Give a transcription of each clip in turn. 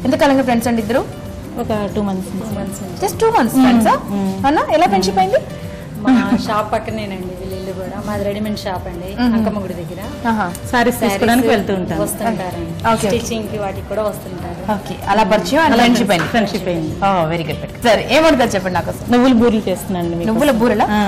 ఎంతకాలంగా friends అండి ఇద్దరు ఒక two months just two months friends అన్న ఎలా ఫ్రెండ్షిప్ అయింది మా షాప్ పక్కనేనండి వీళ్ళ ఇల్లు కూడా మాది రెడీమేడ్ షాప్ అండి అంకమ్మ గుడి దగ్గర ఆహా. సారీస్ తీసుకోవడానికి వెళ్తూ ఉంటాను వస్తుంటారండి Okay. స్టిచ్చింగ్ కి వాటికి కూడా వస్తుంటారు ఓకే అలా పరిచయం అండ్ ఫ్రెండ్షిప్ అయింది ఫ్రెండ్షిప్ అయింది వెరీ గుడ్ సరే ఏమంటారు చెప్పండి నాకు అసలు నువ్వులు బూరెలు చేస్తున్నాను మీకు నువ్వుల బూరెలా ఆ,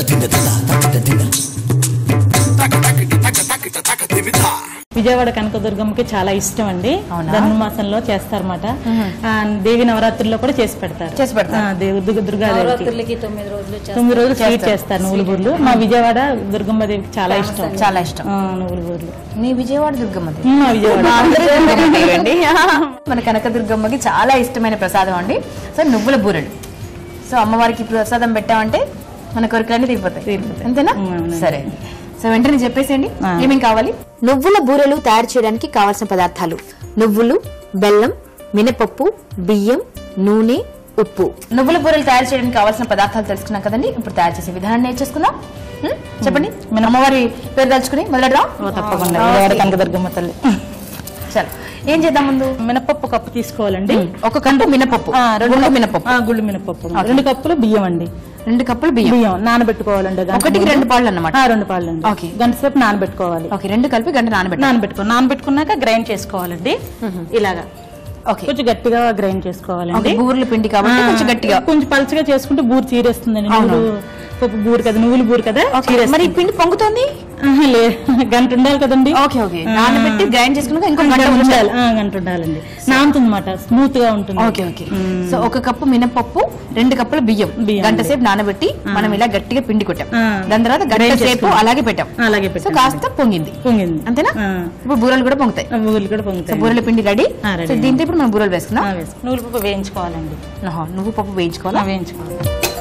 విజయవాడ కనకదుర్గమ్మకి చాలా ఇష్టం అండి అవునా? ధనుర్మాసంలో చేస్తారన్నమాట ఆ, దేవి నవరాత్రుల్లో కూడా చేసి పెడతారు చేసి పెడతారు. ఆ, దేవి దుర్గ- దుర్గాదేవికి నవరాత్రులకి తొమ్మిది రోజులు చేస్తారు. తొమ్మిది రోజులు స్వీట్ చేస్తారు నువ్వుల బూరెలు మా విజయవాడ దుర్గమ్మ దేవికి చాలా ఇష్టం చాలా ఇష్టం ఆ, నువ్వుల బూరెలు మీ విజయవాడ దుర్గమ్మది ఉమ్, మా విజయవాడ మా అందరి దుర్గమ్మ దేవండి. మన కనకదుర్గమ్మకి చాలా ఇష్టమైన ప్రసాదం అండి సో నువ్వుల బూరెలు సో అమ్మవారికి ప్రసాదం పెట్టామంటే మన కోరికలన్నీ తీరిపోతాయి తీరిపోతాయి. అంతేనా ఉమ్, అవునండి. సరే సో వెంటనే చెప్పేసేయండి ఆ. ఏమేం కావాలి నువ్వుల బూరెలు తయారు చేయడానికి కావలసిన పదార్థాలు నువ్వులు బెల్లం మినపప్పు బియ్యం నూనె ఉప్పు నువ్వుల బూరెలు తయారు చేయడానికి కావాల్సిన పదార్థాలు తెలుసుకున్నాం కదండి ఇప్పుడు తయారు చేసే విధానం నేర్చేసుకుందాం ఉమ్, చెప్పండి మన అమ్మవారి పేరు తలుచుకుని మొదలెడదాం ఓ, తప్పకుండా విజయవాడ కనకదుర్గమ్మ తల్లి చలో ఏం చేద్దాం ముందు మినపప్పు కప్పు తీసుకోవాలండి ఒక కంటు మినపప్పు ఆ, రెండు గుండు కప్పు- మినపప్పు ఆ, గుళ్ళు మినపప్పు రెండు కప్పులు బియ్యం అండి రెండు కప్పులు బియ్యం బియ్యం నానబెట్టుకోవాలండి గంట ఒకటికి ముందు. రెండు పాళ్ళు అన్నమాట ఆ, రెండు పాళ్ళు అండి ఓకే. గంట సేపు నానబెట్టుకోవాలి ఓకే రెండు కలిపి గంట నానబెట్టాలి నానబెట్టుకో నానబెట్టుకున్నాక గ్రైండ్ చేసుకోవాలండి ఇలాగా ఓకే కొంచెం గట్టిగా గ్రైండ్ చేసుకోవాలండి ఓకే బూరెల పిండి కాబట్టి కొంచెం ఆ, గట్టిగా కొంచెం పలుచగా చేసుకుంటే బూరు చీరేస్తుందండి నువ్వులు పప్పు బూరు కదా నువ్వులు బూరు కదా చీరేస్తుంది. మరి ఈ పిండి పొంగుతోంది ఆహా, లే గంట ఉండాలి కదండి ఓకే ఓకే నానబెట్టి గ్రైండ్ చేసుకున్నాక ఇంకో గంట గంట ఉంచాలి ఉండాలి ఆ, గంట ఉండాలండి నానుతుందన్నమాట స్మూత్ గా ఉంటుంది ఓకే ఓకే సో ఒక కప్పు మినపప్పు రెండు కప్పుల బియ్యం బియ్యం గంట అండి. సేపు నానబెట్టి మనం ఇలా గట్టిగా పిండి కొట్టాం ఆ. దాని తర్వాత గంట Grind సేపు చేసుకున్నాం. అలాగే పెట్టాం అలాగే సో పెట్టాం. కాస్త పొంగింది పొంగింది అంతేనా ఆ. ఇప్పుడు బూరెలు కూడా పొంగుతాయి ఆ, బూరెలు కూడా సో పొంగుతాయి బూరెల పిండి రెడీ ఆ, ready. సో దీంతో ఇప్పుడు మనం బూరెలు వేసుకుందాం ఆ, వేసుకో. నువ్వుల పప్పు వేయించుకోవాలండి ఆహా, నువ్వు పప్పు వేయించుకోవాలా ఆ, వేయించుకోవాలి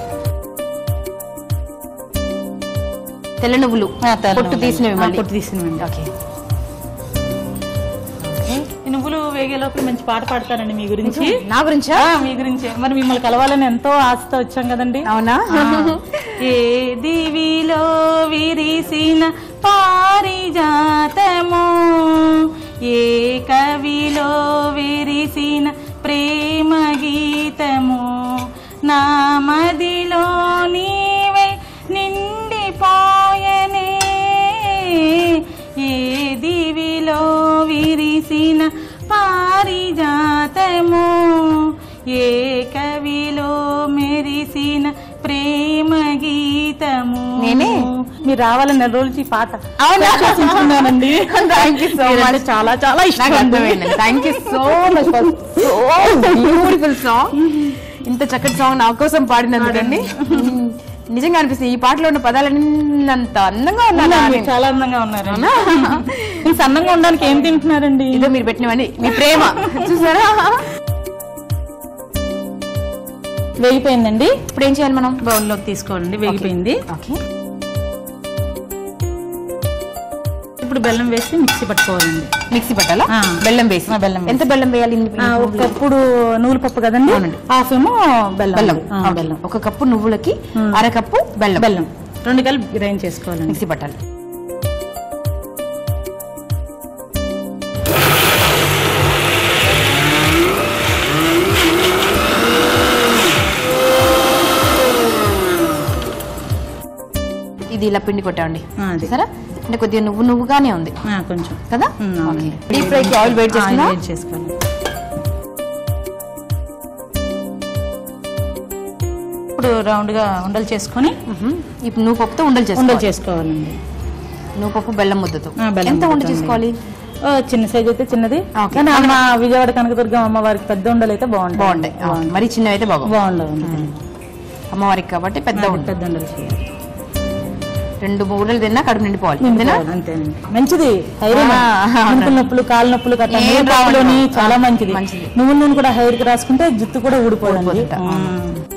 తెల్ల నువ్వులు ఆ, తెల్ల పొట్టు నువ్వులు. తీసినవి ఆ, మళ్ళీ పొట్టు తీసినవండి ఓకే ఈ నువ్వులు వేగేలోపు మంచి పాట పాడతానండి మీ గురించి నా గురించా ఆ, మీ గురించి మరి మిమ్మల్ని కలవాలని ఎంతో ఆశతో వచ్చాం కదండి అవునా ఏ దివిలో విరిసిన పారిజాతము ఏ కవిలో విరిసిన ప్రేమ గీతము నా మదిలో నీవే నిండిపోయనే ఏ దివిలో విరిసిన పారిజాతము ఏ కవిలో మెరిసిన ప్రేమ గీతము నేనే? మీరు రావాలని నెల రోజులు ఈ పాట అవునా? చూసుకుంటున్నానండి థ్యాంక్ యూ సో మీరంటే మచ్ చాలా చాలా నాకు ఇష్టం అర్థమైంది thank you so much for so beautiful song ఇంత చక్కటి సాంగ్ నా కోసం పాడినందుకండి నిజంగా అనిపిస్తుంది ఈ పాటలో ఉన్న పదాలన్నీ అంత అందంగా ఉన్నాను మీరు చాలా అందంగా ఉన్నారు మీరు సన్నంగా ఉండడానికి ఏం తింటున్నారండి ఇదో మీరు పెట్టినవన్నీ మీ ప్రేమ చూసారా వేగిపోయిందండి ఇప్పుడు ఏం చేయాలి మనం బౌల్లోకి తీసుకోవాలండి వేగిపోయింది ఓకే ఇప్పుడు బెల్లం వేసి మిక్సీ పట్టుకోవాలండి మిక్సీ పట్టాలా ఆ. బెల్లం వేసి ఆ, బెల్లం వేసి. ఎంత బెల్లం వేయాలి ఇన్ని- ఆ, ఒక కప్పుడు నూలు పప్పు కదండి అవునండి. హాఫ్ ఏమో బెల్లం బెల్లం ఆ, ఓకే. బెల్లం ఒక కప్పు నువ్వులకి అర కప్పు బెల్లం బెల్లం రెండు కలిపి గ్రైండ్ చేసుకోవాలండి మిక్సీ పట్టాలి ఇది ఇలా పిండి కొట్టామండి ఆ, అది. చూసారా అంటే కొద్దిగా నువ్వు నువ్వుగానే ఉంది ఆ, కొంచెం కదా ఉమ్, అవునండి. డీప్ ఫ్రైకి ఆయిల్ వెయిట్ ఆయిల్ చేస్తున్నా వేడి చేసుకోవాలి ఇప్పుడు రౌండ్ గా ఉండలు చేసుకొని ఇప్పుడు నువ్వు పప్పుతో ఉండలు ఉండలు చేసుకోవాలి చేసుకోవాలండి నువ్వు పప్పు బెల్లం ముద్దతో ఆ, బెల్లం ఎంత ఉండ ముద్దతో చేసుకోవాలి ఓ, చిన్న సైజ్ అయితే చిన్నది ఓకే. కానీ మా విజయవాడ కనకదుర్గం అమ్మవారికి పెద్ద ఉండలు అయితే బాగుంటాయి బాగుంటాయి ఆ, మరి చిన్నవి అయితే బాగు బాగుండవు అమ్మవారికి కాబట్టి పెద్ద ఉండ పెద్ద ఉండలు చేయాలి రెండు మూడలు తిన్నా కడుపు నిండిపోవాలి అంతేనా నింపుకోవాలి, అంతేనండి మంచిది ఐరన్ ఆ, మునకల నొప్పులు కాళ్ళ నొప్పులు కట్ట ఏం పాపులోని రావండి. చాలా మంచిది మంచిది. నువ్వుల నూనె కూడా హెయిర్ కి రాసుకుంటే జుట్టు కూడా ఊడిపోదండి ఊడిపోతుంట. ఆ.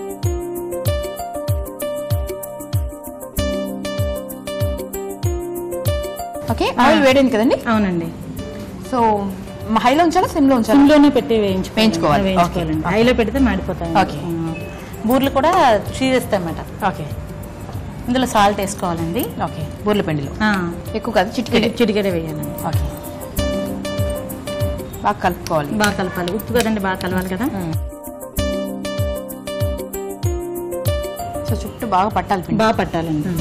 ఓకే ఆయిల్ వేడైంది కదండి అవునండి సో హైలో ఉంచాలా సిమ్ లో ఉంచాలా సిమ్లోనే పెట్టి వేయించుకోవాలి వేయించుకోవాలి. వేయించుకోవాలండి హైలో పెడితే మాడిపోతాయి ఓకే. బూర్లు కూడా చీరేస్తాయన్నమాట ఓకే ఇందులో సాల్ట్ వేసుకోవాలండి ఓకే బూర్ల పిండిలో ఆ, ఎక్కువ కాదు చిటికెడే చిటికెడ వేయాలండి ఓకే బాగా కలుపుకోవాలి బాగా కలపాలి ఉప్పు కదండి బాగా కలవాలి కదా సో చుట్టూ బాగా పట్టాలి పిండి బాగా పట్టాలండి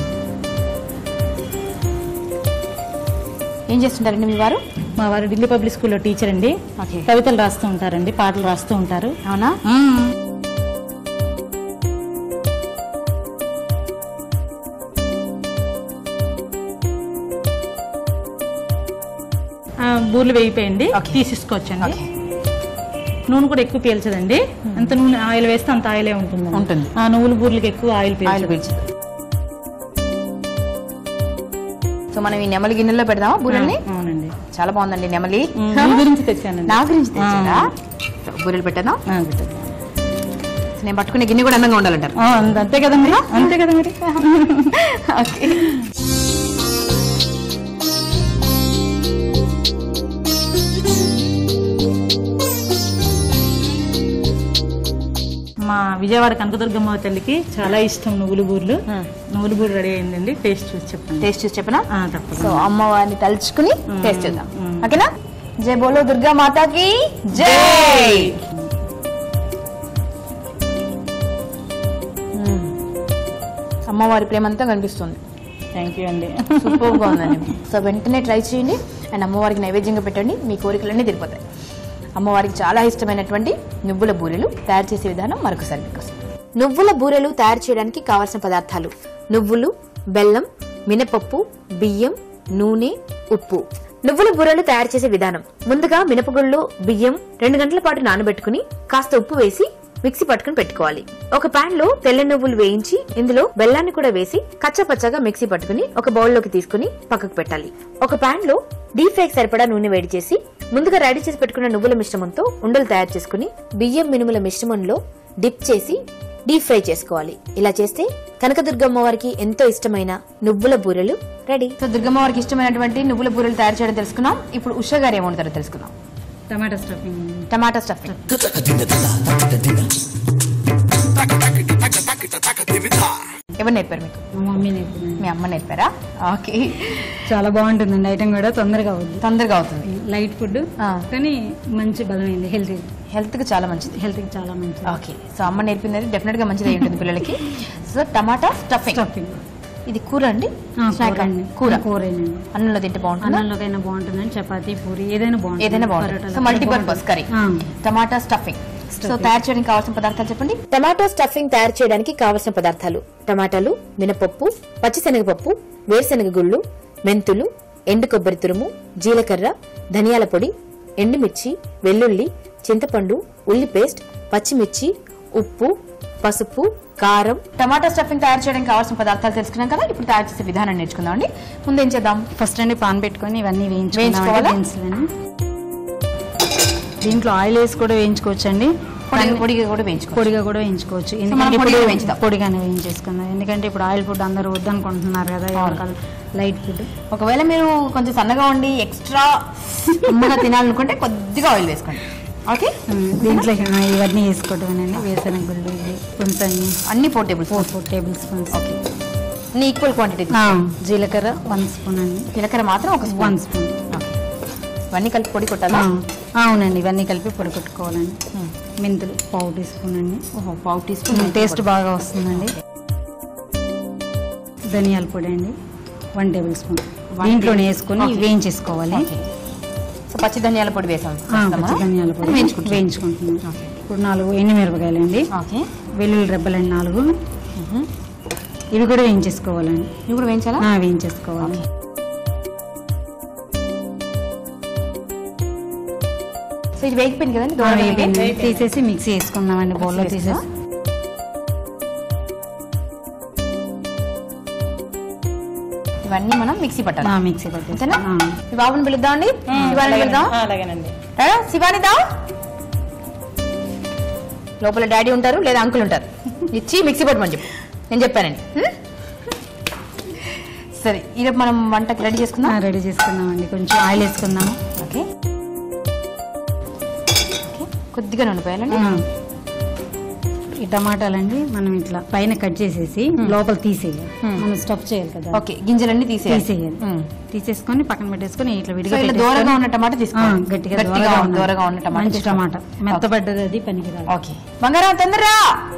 ఏం చేస్తుంటారండి మీ వారు మా వారు ఢిల్లీ పబ్లిక్ స్కూల్లో టీచర్ అండి ఓకే కవితలు రాస్తూ ఉంటారండి పాటలు రాస్తూ ఉంటారు అవునా ఆ, బూర్లు వేయిపోయండి ఓకే. తీసేసుకోవచ్చండి ఓకే. నూనె కూడా ఎక్కువ పీల్చదండి ఎంత నూనె ఆయిల్ వేస్తే అంత ఆయిలే ఉంటుంది ఉంటుంది. ఆ నువ్వుల బూర్లకి ఎక్కువ ఆయిల్ ఆయిల్ పీల్చదు పీల్చదు సో మనం ఈ నెమలి గిన్నెలో పెడదామా బూరెల్ని ఆ, అవునండి చాలా బాగుందండి నెమలి ఉమ్, మీ గురించి తెచ్చానండి నా గురించి తెచ్చారా ఆ. సో బూరెలు పెట్టేద్దాం ఆ, పెట్టండి. సో నేను పట్టుకునే గిన్నె కూడా అందంగా ఉండాలంటారు ఆ, అంత- అంతే కదా మరి అంతే కదా మరి ఓకే మా విజయవాడ కనకదుర్గమ్మ తల్లికి చాలా ఇష్టం నువ్వుల బూర్లు నువ్వుల బూరు రెడీ అయిందండి టేస్ట్ చూసి చెప్పండి టేస్ట్ చూసి చెప్పనా ఆ, తప్పకుండా సో అమ్మవారిని తలుచుకుని టేస్ట్ చేద్దాం మ్మ్. ఓకేనా జై బోలో దుర్గా మాతాకి జై మ్మ్. అమ్మవారి ప్రేమంతా కనిపిస్తుంది థ్యాంక్ యూ అండి సూపర్ గా ఉందండి సో వెంటనే ట్రై చేయండి అండ్ అమ్మవారికి నైవేద్యంగా పెట్టండి మీ కోరికలన్నీ తీరిపోతాయి అమ్మవారికి చాలా ఇష్టమైనటువంటి నువ్వుల బూరెలు తయారు చేసే విధానం మరొకసారి మీకోసం నువ్వుల బూరెలు తయారు చేయడానికి కావలసిన పదార్థాలు నువ్వులు బెల్లం మినపప్పు బియ్యం నూనె ఉప్పు నువ్వుల బూరెలు తయారు చేసే విధానం ముందుగా మినపగుళ్ళు బియ్యం రెండు గంటల పాటు నానబెట్టుకుని కాస్త ఉప్పు వేసి మిక్సీ పట్టుకుని పెట్టుకోవాలి ఒక పాన్ లో తెల్ల నువ్వులు వేయించి ఇందులో బెల్లాన్ని కూడా వేసి కచ్చపచ్చగా మిక్సీ పట్టుకుని ఒక బౌల్ లోకి తీసుకుని పక్కకు పెట్టాలి ఒక పాన్ లో డీప్ ఫ్రైకి సరిపడా నూనె వేడి చేసి ముందుగా రెడీ చేసి పెట్టుకున్న నువ్వుల మిశ్రమంతో ఉండలు తయారు చేసుకుని బియ్యం మినుముల మిశ్రమంలో డిప్ చేసి డీప్ ఫ్రై చేసుకోవాలి ఇలా చేస్తే కనకదుర్గమ్మ వారికి ఎంతో ఇష్టమైన నువ్వుల బూరెలు రెడీ సో దుర్గమ్మ వారికి ఇష్టమైనటువంటి నువ్వుల బూరెలు తయారు చేయడం తెలుసుకున్నాం ఇప్పుడు ఉషా గారు ఏమంటారో తెలుసుకుందాం టమాటా స్టఫింగ్ టమాటా స్టఫింగ్ ఎవరు నేర్పారు మీకు మా మమ్మీ నేర్పింది మీ అమ్మ నేర్పారా ఓకే చాలా బాగుంటుందండి ఐటమ్ కూడా తొందరగా అవుద్ది తొందరగా అవుతుంది లైట్ ఫుడ్ ఆ. కానీ మంచి బలమైంది హెల్తీ హెల్త్ కి చాలా మంచిది హెల్త్ కి చాలా మంచిది ఓకే సో అమ్మ నేర్పింది డెఫినెట్ గా మంచిది అయి ఉంటుంది పిల్లలకి సో టమాటా స్టఫింగ్ స్టఫింగ్ ఇది కూర అండి ఆ, Snack కూర అండి. కూర కూరేనండి అన్నంలో తింటే బాగుంటుంది అన్నంలోకైనా బాగుంటుందండి చపాతీ పూరి ఏదైనా బాగుంటుంది ఏదైనా బాగుంటుంది పరోటాలు సో మల్టీపర్పస్ కర్రీ ఆ. టమాటా స్టఫింగ్ సో తయారు చేయడానికి కావాల్సిన పదార్థాలు చెప్పండి టమాటో స్టఫింగ్ తయారు చేయడానికి కావలసిన పదార్థాలు టమాటాలు మినపప్పు పచ్చిశనగపప్పు వేరుశనగ గుళ్ళు మెంతులు ఎండు కొబ్బరి తురుము జీలకర్ర ధనియాల పొడి ఎండుమిర్చి వెల్లుల్లి చింతపండు ఉల్లి పేస్ట్ పచ్చిమిర్చి ఉప్పు పసుపు కారం టమాటా స్టఫింగ్ తయారు చేయడానికి కావాల్సిన పదార్థాలు తెలుసుకున్నాం కదా ఇప్పుడు తయారు చేసే విధానం నేర్చుకుందాం అండి ముందు ఏం చేద్దాం ఫస్ట్ అండి పాన్ పెట్టుకొని ఇవన్నీ వేయించుకోవాలా? వేయించుకోవాలి దీంట్లో ఆయిల్ వేసి కూడా వేయించుకోవచ్చు అండి పొడి పొడిగా కూడా వేయించుకో పొడిగా కూడా వేయించుకోవచ్చు మనం ఎందుకంటే పొడిగా ఇప్పుడు వేయించుదాం. పొడిగానే వేయించేసుకుందాం ఎందుకంటే ఇప్పుడు ఆయిల్ ఫుడ్ అందరూ వద్దనుకుంటున్నారు కదా ఎవరికాలు లైట్ ఫుడ్ ఒకవేళ మీరు కొంచెం సన్నగా ఉండి ఎక్స్ట్రా అమ్మగా తినాలనుకుంటే కొద్దిగా ఆయిల్ వేసుకోండి ఓకే దీంట్లో ఇవన్నీ వేసుకోవటమేనండి వేరుశనగ గుళ్ళు ఇది కొంచెం అన్ని four tables four four tablespoons okay అన్ని ఈక్వల్ క్వాంటిటీ జీలకర్ర వన్ స్పూన్ అండి జీలకర్ర మాత్రం ఒక వన్ స్పూన్ స్పూన్ ఇవన్నీ కలిపి పొడి కొట్టాలా అవునండి ఇవన్నీ కలిపి పొడి కొట్టుకోవాలండి మెంతులు పావు టీ స్పూన్ అండి ఓహో పావు టీ స్పూన్ టేస్ట్ బాగా వస్తుందండి ధనియాల పొడి అండి వన్ టేబుల్ స్పూన్ దీంట్లోనే వేసుకొని వేయించేసుకోవాలి సో పచ్చి ధనియాల పొడి వేసాం ఆ, పచ్చి ధనియాల పొడి వేయించుకుంటాం వేయించుకుంటున్నాం ఇప్పుడు నాలుగు ఎండుమిరపకాయలు అండి ఓకే వెల్లుల్లి రెబ్బలండి నాలుగు ఇవి కూడా వేయించేసుకోవాలండి ఇవి కూడా వేయించాలా ఆ, వేయించేసుకోవాలి సో ఇది వేగిపోయింది కదండి ఆ, దూరం వేగిపోయింది. తీసేసి మిక్సీ వేసుకుందామండి బౌల్లో తీసేసి ఇవన్నీ మనం మిక్సీ పట్టాలి ఆ, మిక్సీ పట్టేసి అంతేనా ఈ బాబుని పిలుద్దాం అండి శివాని పిలుద్దాం అలాగేనండి ఏడా, శివాని దా లోపల డాడీ ఉంటారు లేదా అంకుల్ ఉంటారు ఇచ్చి మిక్సీ పట్టమని చెప్పు నేను చెప్పానండి హ్మ్? సరే ఈరోజు మనం వంటకి రెడీ చేసుకుందాం రెడీ చేసుకుందామండి కొంచెం ఆయిల్ వేసుకుందాము ఓకే ఓకే. కొద్దిగా నూనె పోయాలండి ఆ, ఈ టమాటాలండి మనం ఇట్లా పైన కట్ చేసేసి లోపల తీసేయాలి మనం స్టఫ్ చేయాలి కదా ఓకే గింజలన్నీ తీసేయాలి తీసేయాలి మ్మ్. తీసేసుకొని పక్కన పెట్టేసుకొని ఇట్లా సో విడిగా ఇలా పెట్టేసుకొని- దూరంగా ఉన్న టమాటా ఆ, తీసుకోవాలి గట్టిగా గట్టిగా దూరగా ఉన్న- ఉన్న- దూరగా ఉన్న టమాటా మంచి తీసుకోవాలి. టమాటా మెత్తబడ్డది అది పనికిరాదు ఓకే బంగారం తొందరరా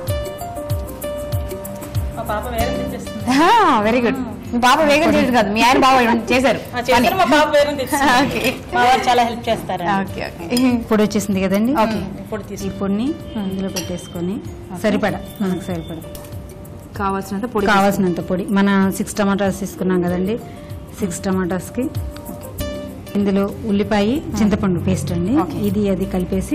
మా పాప వేరే తెచ్చేస్తుంది వెరీ గుడ్ మీ పాప వేగం చేయదు కాదు మీ ఆయన బాగా చేశారు ఆ, చేస్తారు మా పాప వేరే తెచ్చింది ఓకే మా వారు చాలా హెల్ప్ చేస్తారు ఓకే ఓకే పొడి వచ్చేసింది కదండి ఓకే. ఇప్పుడు తీసి ఈ పొడిని ఇందులో పెట్టేసుకొని సరిపడా మనకు సరిపడా కావాల్సినంత పొడి కావాల్సినంత పొడి మన సిక్స్ టమాటాస్ తీసుకున్నాం కదండి సిక్స్ టమాటాస్కి ఇందులో ఉల్లిపాయ చింతపండు పేస్ట్ అండి ఓకే. ఇది అది కలిపేసి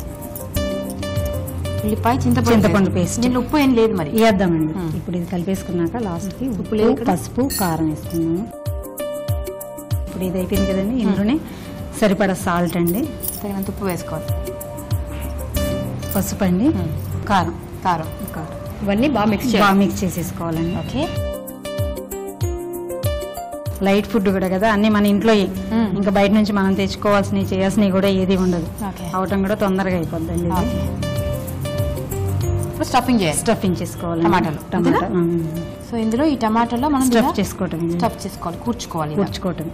ఉల్లిపాయ చింతపండు చింతపండు paste. దీంట్లో ఉప్పు ఏం లేదు మరి వేద్దామండి ఇప్పుడు ఇది కలిపేసుకున్నాక లాస్ట్ కి ఉప్పు లేదు ఇక్కడ? పసుపు కారం వేసుకున్నాము ఇప్పుడు ఇది అయిపోయింది కదండి ఇందులోనే సరిపడా సాల్ట్ అండి తగినంత ఉప్పు వేసుకోవాలి పసుపు అండి కారం కారం కారం ఇవన్నీ బాగా మిక్స్ బాగా చేయాలి మిక్స్ చేసేసుకోవాలండి ఓకే లైట్ ఫుడ్ కూడా కదా అన్ని మన ఇంట్లో ఇంకా బయట నుంచి మనం తెచ్చుకోవాల్సినవి చేయాల్సినవి కూడా ఏది ఉండదు ఓకే అవటం కూడా తొందరగా అయిపోద్దండి ఇది ఓకే ఇప్పుడు స్టఫింగ్ చేయాలి స్టఫింగ్ చేసుకోవాలి టమాటాలు. టమాటా సో ఇందులో ఈ టమాటాలో మనం స్టఫ్ చేసుకోవటం స్టఫ్ చేసుకోవాలి కూర్చుకోవాలి ఇలా. కూర్చుకోవటం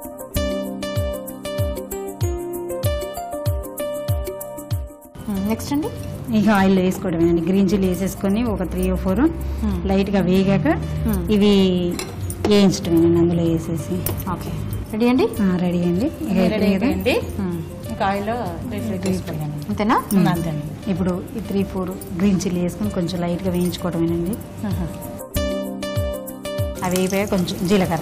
నెక్స్ట్ అండి ఇక ఆయిల్ వేసుకోవడమేనండి గ్రీన్ చిల్లీ వేసేసుకొని ఒక త్రీ ఓ ఫోర్ లైట్ గా వేగాక ఇవి వేయించటమేనండి అందులో వేసేసి ఓకే రెడీ అండి రెడీ అండి ఇక రెడీ అయిపోయింది కదా. అయిపోయింది ఇంకా ఆయిల్లో రీఫ్రై చేసుకోండి అంతేనా అంతేనండి ఇప్పుడు ఈ త్రీ ఫోర్ గ్రీన్ చిల్లీ వేసుకొని కొంచెం లైట్ గా వేయించుకోవటమేనండి అవి అయిపోయాక కొంచెం జీలకర్ర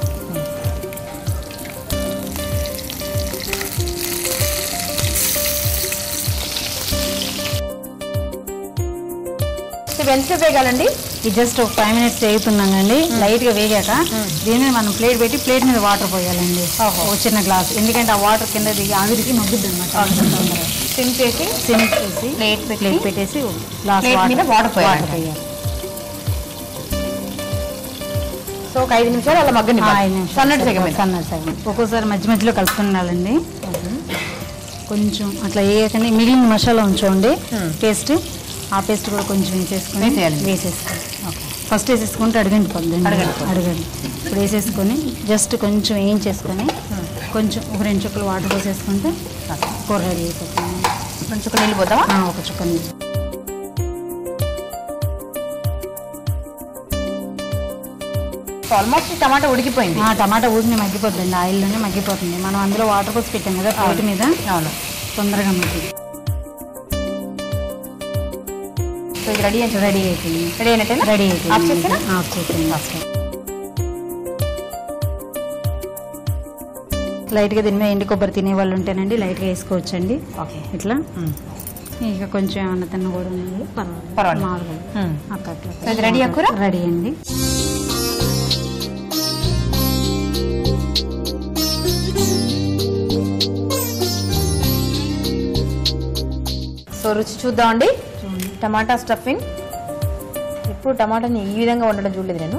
సో ఇవి ఎంతసేపు వేగాలండి ఇది జస్ట్ ఒక ఫైవ్ మినిట్స్ వేగుతున్నానండి లైట్ గా వేగాక దీని మీద మనం ప్లేట్ పెట్టి ప్లేట్ మీద వాటర్ పోయాలండి ఒక చిన్న గ్లాస్ ఎందుకంటే ఆ వాటర్ కింద దిగి ఆవిరికి మగ్గుద్ది అనమాట సిమ్ చేసి సిమ్ చేసి ప్లేట్ పెట్టి ప్లేట్ పెట్టేసి గ్లాస్ ప్లేట్ మీద వాటర్ పోయాలి. వాటర్ పోయాలి సో ఒక ఐదు నిమిషాలు అలా మగ్గని ఆ, ఐదు నిమిషాలు. సన్నటి సెగ మీద సన్నటి సగం ఒక్కోసారి మధ్య మధ్యలో కలుపుతుండాలండి కొంచెం అట్లా వేయకండి మిగిలిన మసాలా ఉంచండి పేస్ట్ ఆ పేస్ట్ కూడా కొంచెం వేసేసుకొని వేసేయాలి. వేసేసుకోండి ఫస్ట్ వేసేసుకుంటే అడగండి పొద్దున్న అడగండి. అడగండి ఇప్పుడు వేసేసుకొని జస్ట్ కొంచెం వేయించేసుకొని కొంచెం ఒక రెండు చుక్కలు వాటర్ పోసేసుకుంటే కూర రెడీ అయిపోతుంది కొంచెం ఒక నీళ్ళు పోతావా ఆ, ఒక చుక్క నీళ్ళు. ఆల్మోస్ట్ టమాటా ఉడికిపోయింది ఆ టమాటా ఊరిని మగ్గిపోతుంది ఆయిల్లోనే మగ్గిపోతుంది మనం అందులో వాటర్ పోసి పెట్టాం కదా ప్లేట్ మీద అవును తొందరగా మగ్గి సో ఇది రెడీ అంటే రెడీ అయిపోయింది రెడీ అయినట్టేనా రెడీ ఆఫ్ అయిపోయింది చేసేనా ఆఫ్ చేసేయండి లైట్గా దీని మీద ఎండు కొబ్బరి తినే వాళ్ళు ఉంటేనండి లైట్గా వేసుకోవచ్చండి ఓకే ఇట్లా ఇక కొంచెం ఏమన్నా తిన్న కూడా ఉంది పర్వాలేదు పర్వాలేదు. మామూలుగా మ్మ్. అక్క అట్లా సో ఇది రెడీ అక్కురా రెడీ అండి సో రుచి చూద్దామండి టమాటా స్టఫింగ్ ఎప్పుడు టమాటాని ఈ విధంగా వండడం చూడలేదు నేను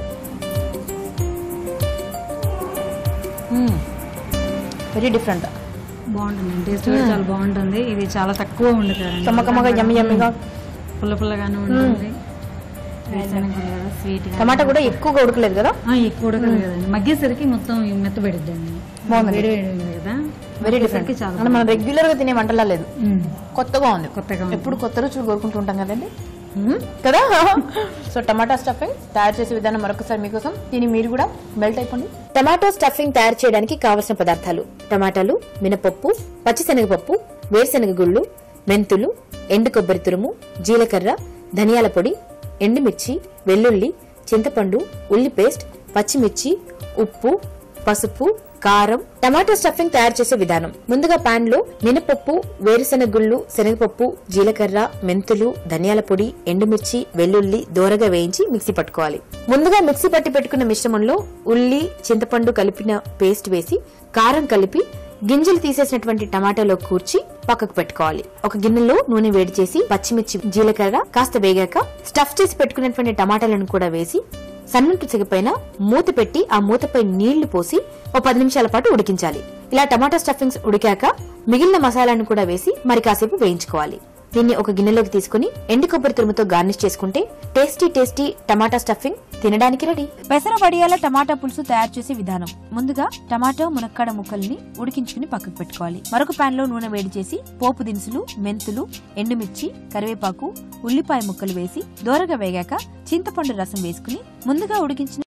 వెరీ డిఫరెంట్ బాగుంటుంది టేస్ట్ కూడా చాలా బాగుంటుంది ఇది చాలా తక్కువ వండుతారండి కమ్మకమ్మగా యమ్మి యమ్మిగా పుల్ల పుల్లగానే ఉంటుంది స్వీట్ టమాటా కూడా ఎక్కువగా ఉడకలేదు కదా ఎక్కువ ఉడకదు కదండి మగ్గేసరికి మొత్తం మెత్తబడిద్దండి బాగుంది. వేడి వేడి ఉంది కదా వెరీ డిఫరెంట్ మగ్గేసరికి చాలా అంటే మనం రెగ్యులర్ గా తినే వంటలా లేదు మ్మ్. కొత్తగా ఉంది కొత్తగా ఉంది. ఎప్పుడు కొత్త రుచులు కోరుకుంటూ ఉంటాం కదండి కదా సో టమాటా స్టఫింగ్ తయారు చేసే విధానం మరొకసారి మీకోసం దీన్ని మీరు కూడా మెల్ట్ అయిపోండి టమాటో స్టఫింగ్ తయారు చేయడానికి కావలసిన పదార్థాలు టమాటాలు మినపప్పు పచ్చిశనగపప్పు వేరుశనగ గుళ్ళు మెంతులు ఎండు కొబ్బరి తురుము జీలకర్ర ధనియాల పొడి ఎండుమిర్చి వెల్లుల్లి చింతపండు ఉల్లి పేస్ట్ పచ్చిమిర్చి ఉప్పు పసుపు కారం టమాటో స్టఫింగ్ తయారు చేసే విధానం ముందుగా పాన్ లో మినపప్పు వేరుశనగ గుళ్ళు శనగపప్పు జీలకర్ర మెంతులు ధనియాల పొడి ఎండుమిర్చి వెల్లుల్లి దోరగా వేయించి మిక్సీ పట్టుకోవాలి ముందుగా మిక్సీ పట్టి పెట్టుకున్న మిశ్రమంలో ఉల్లి చింతపండు కలిపిన పేస్ట్ వేసి కారం కలిపి గింజలు తీసేసినటువంటి టమాటాలో కూర్చి పక్కకు పెట్టుకోవాలి ఒక గిన్నెలో నూనె వేడి చేసి పచ్చిమిర్చి జీలకర్ర కాస్త వేగాక స్టఫ్ చేసి పెట్టుకున్నటువంటి టమాటాలను కూడా వేసి సన్నటి సిగపైన మూత పెట్టి ఆ మూతపై నీళ్లు పోసి ఓ పది నిమిషాల పాటు ఉడికించాలి ఇలా టమాటా స్టఫింగ్స్ ఉడికాక మిగిలిన మసాలాను కూడా వేసి మరి కాసేపు వేయించుకోవాలి దీన్ని ఒక గిన్నెలోకి తీసుకుని ఎండు కొబ్బరి తురుముతో గార్నిష్ చేసుకుంటే టేస్టీ టేస్టీ టమాటా స్టఫింగ్ తినడానికి రెడీ పెసర వడియాల టమాటా పులుసు తయారు చేసే విధానం ముందుగా టమాటా మునక్కాడ ముక్కల్ని ఉడికించుకుని పక్కకు పెట్టుకోవాలి మరొక పాన్ లో నూనె వేడి చేసి పోపు దినుసులు మెంతులు ఎండుమిర్చి కరివేపాకు ఉల్లిపాయ ముక్కలు వేసి దోరగా వేగాక చింతపండు రసం వేసుకుని ముందుగా ఉడికించిన